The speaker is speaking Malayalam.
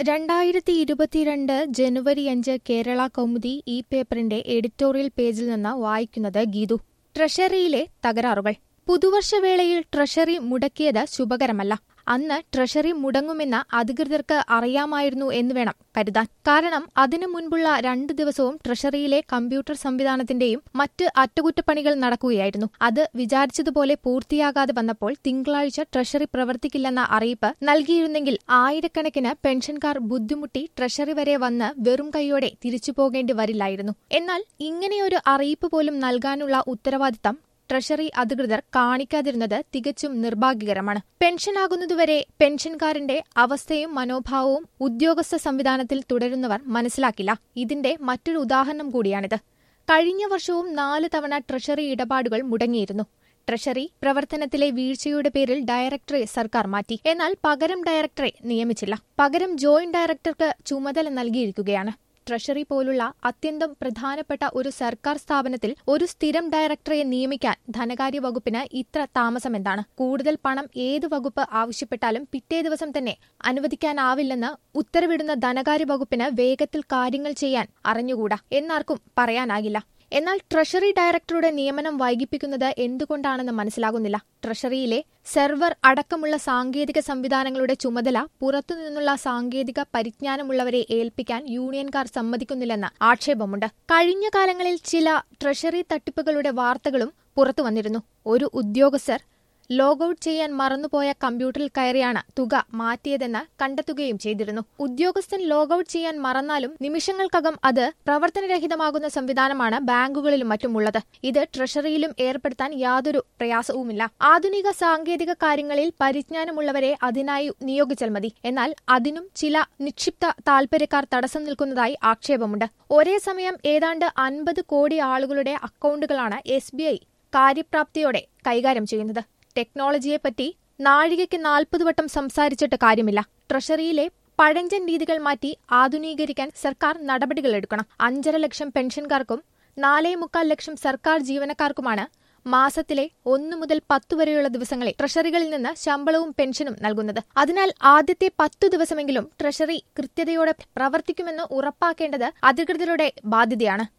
രണ്ടായിരത്തി ഇരുപത്തിരണ്ട് ജനുവരി അഞ്ച് കേരള കൗമുദി ഈ പേപ്പറിന്റെ എഡിറ്റോറിയൽ പേജിൽ നിന്ന് വായിക്കുന്നത് ഗീതു ട്രഷറിയിലെ തകരാറുകൾ പുതുവർഷവേളയിൽ ട്രഷറി മുടക്കിയത് ശുഭകരമല്ല അന്ന് ട്രഷറി മുടങ്ങുമെന്ന് അധികൃതർക്ക് അറിയാമായിരുന്നു എന്ന് വേണം കരുതാൻ കാരണം അതിനു മുൻപുള്ള രണ്ടു ദിവസവും ട്രഷറിയിലെ കമ്പ്യൂട്ടർ സംവിധാനത്തിന്റെയും മറ്റ് അറ്റകുറ്റപ്പണികൾ നടക്കുകയായിരുന്നു അത് വിചാരിച്ചതുപോലെ പൂർത്തിയാകാതെ വന്നപ്പോൾ തിങ്കളാഴ്ച ട്രഷറി പ്രവർത്തിക്കില്ലെന്ന അറിയിപ്പ് നൽകിയിരുന്നെങ്കിൽ ആയിരക്കണക്കിന് പെൻഷൻകാർ ബുദ്ധിമുട്ടി ട്രഷറി വരെ വന്ന് വെറും കൈയോടെ തിരിച്ചു പോകേണ്ടി വരില്ലായിരുന്നു എന്നാൽ ഇങ്ങനെയൊരു അറിയിപ്പ് പോലും നൽകാനുള്ള ഉത്തരവാദിത്തം ട്രഷറി അധികൃതർ കാണിക്കാതിരുന്നത് തികച്ചും നിർഭാഗ്യകരമാണ് പെൻഷനാകുന്നതുവരെ പെൻഷൻകാരന്റെ അവസ്ഥയും മനോഭാവവും ഉദ്യോഗസ്ഥ സംവിധാനത്തിൽ തുടരുന്നവർ മനസ്സിലാക്കില്ല ഇതിന്റെ മറ്റൊരു ഉദാഹരണം കൂടിയാണിത് കഴിഞ്ഞ വർഷവും നാല് തവണ ട്രഷറി ഇടപാടുകൾ മുടങ്ങിയിരുന്നു ട്രഷറി പ്രവർത്തനത്തിലെ വീഴ്ചയുടെ പേരിൽ ഡയറക്ടറെ സർക്കാർ മാറ്റി എന്നാൽ പകരം ഡയറക്ടറെ നിയമിച്ചില്ല പകരം ജോയിന്റ് ഡയറക്ടർക്ക് ചുമതല നൽകിയിരിക്കുകയാണ് ട്രഷറി പോലുള്ള അത്യന്തം പ്രധാനപ്പെട്ട ഒരു സർക്കാർ സ്ഥാപനത്തിൽ ഒരു സ്ഥിരം ഡയറക്ടറെ നിയമിക്കാൻ ധനകാര്യ വകുപ്പിന് ഇത്ര താമസമെന്താണ് കൂടുതൽ പണം ഏത് വകുപ്പ് ആവശ്യപ്പെട്ടാലും പിറ്റേ ദിവസം തന്നെ അനുവദിക്കാനാവില്ലെന്ന് ഉത്തരവിടുന്ന ധനകാര്യ വകുപ്പിന് വേഗത്തിൽ കാര്യങ്ങൾ ചെയ്യാൻ അറിഞ്ഞുകൂടാ എന്നാർക്കും പറയാനാകില്ല എന്നാൽ ട്രഷറി ഡയറക്ടറുടെ നിയമനം വൈകിപ്പിക്കുന്നത് എന്തുകൊണ്ടാണെന്ന് മനസ്സിലാകുന്നില്ല ട്രഷറിയിലെ സെർവർ അടക്കമുള്ള സാങ്കേതിക സംവിധാനങ്ങളുടെ ചുമതല പുറത്തുനിന്നുള്ള സാങ്കേതിക പരിജ്ഞാനമുള്ളവരെ ഏൽപ്പിക്കാൻ യൂണിയൻകാർ സമ്മതിക്കുന്നില്ലെന്ന് ആക്ഷേപമുണ്ട് കഴിഞ്ഞ കാലങ്ങളിൽ ചില ട്രഷറി തട്ടിപ്പുകളുടെ വാർത്തകളും പുറത്തുവന്നിരുന്നു ഒരു ഉദ്യോഗസ്ഥർ ലോഗൌട്ട് ചെയ്യാൻ മറന്നുപോയ കമ്പ്യൂട്ടറിൽ കയറിയാണ് തുക മാറ്റിയതെന്ന് കണ്ടെത്തുകയും ചെയ്തിരുന്നു ഉദ്യോഗസ്ഥൻ ലോഗൌട്ട് ചെയ്യാൻ മറന്നാലും നിമിഷങ്ങൾക്കകം അത് പ്രവർത്തനരഹിതമാകുന്ന സംവിധാനമാണ് ബാങ്കുകളിലും മറ്റുമുള്ളത് ഇത് ട്രഷറിയിലും ഏർപ്പെടുത്താൻ യാതൊരു പ്രയാസവുമില്ല ആധുനിക സാങ്കേതിക കാര്യങ്ങളിൽ പരിജ്ഞാനമുള്ളവരെ അതിനായി നിയോഗിച്ചാൽ മതി എന്നാൽ അതിനും ചില നിക്ഷിപ്ത താൽപര്യക്കാർ തടസ്സം നിൽക്കുന്നതായി ആക്ഷേപമുണ്ട് ഒരേ സമയം ഏതാണ്ട് അൻപത് കോടി ആളുകളുടെ അക്കൌണ്ടുകളാണ് എസ് ബി ഐ കാര്യപ്രാപ്തിയോടെ കൈകാര്യം ചെയ്യുന്നത് ടെക്നോളജിയെപ്പറ്റി നാഴികയ്ക്ക് നാൽപ്പത് വട്ടം സംസാരിച്ചിട്ട് കാര്യമില്ല ട്രഷറിയിലെ പഴഞ്ചൻ രീതികൾ മാറ്റി ആധുനീകരിക്കാൻ സർക്കാർ നടപടികളെടുക്കണം അഞ്ചര ലക്ഷം പെൻഷൻകാർക്കും നാലേ മുക്കാൽ ലക്ഷം സർക്കാർ ജീവനക്കാർക്കുമാണ് മാസത്തിലെ ഒന്നു മുതൽ പത്തു വരെയുള്ള ദിവസങ്ങളിൽ ട്രഷറികളിൽ നിന്ന് ശമ്പളവും പെൻഷനും നൽകുന്നത് അതിനാൽ ആദ്യത്തെ പത്തു ദിവസമെങ്കിലും ട്രഷറി കൃത്യതയോടെ പ്രവർത്തിക്കുമെന്ന് ഉറപ്പാക്കേണ്ടത് അധികൃതരുടെ ബാധ്യതയാണ്